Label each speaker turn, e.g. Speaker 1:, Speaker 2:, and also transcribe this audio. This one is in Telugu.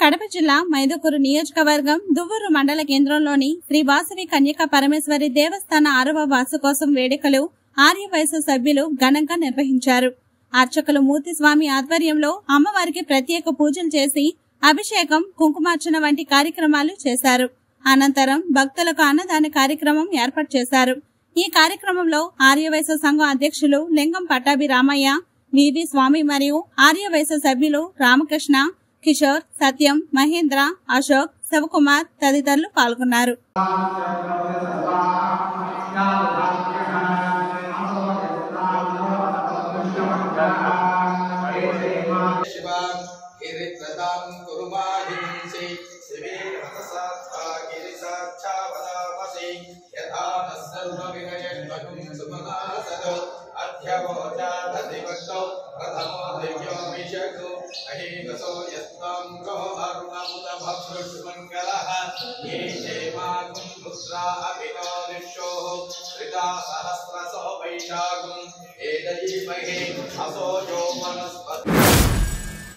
Speaker 1: కడప జిల్లా మైదుకూరు నియోజకవర్గం దువ్వూరు మండల కేంద్రంలోని శ్రీ వాసవి కన్యక పరమేశ్వరి దేవస్థాన ఆరవ వార్షికోత్సవం వేడుకలు ఆర్యవయసు సభ్యులు ఘనంగా నిర్వహించారు అర్చకులు మూర్తిస్వామి ఆధ్వర్యంలో అమ్మవారికి ప్రత్యేక పూజలు చేసి అభిషేకం కుంకుమార్చన వంటి కార్యక్రమాలు చేశారు అనంతరం భక్తులకు అన్నదాన కార్యక్రమం ఏర్పాటు చేశారు ఈ కార్యక్రమంలో ఆర్యవైశ్య సంఘం అధ్యక్షులు లింగం పట్టాభి రామయ్య వివి స్వామి మరియు ఆర్యవైశ్య సభ్యులు రామకృష్ణ కిషోర్ సత్యం మహేంద్ర అశోక్ శివకుమార్ తదితరులు పాల్గొన్నారు
Speaker 2: शिवा गिरिप्रदां कुरु माहिंसि शिवे रथसात्था गिरिसाक्षा वदामसि यथा नः सर्वविनयन्वनुं सुमनासद अध्यवोचादधिवक्तौ प्रथमो दिव्यो विशकु अहेकसो यस्त्वां ग्रहो अरुणमुत भद्रुष्मङ्गलः ये क्षेमागुं पुत्रा अभिनो विश्वोः त्रिदा सहस्रसो वैशाखुम् एदयीमहे असो यो वनस्पति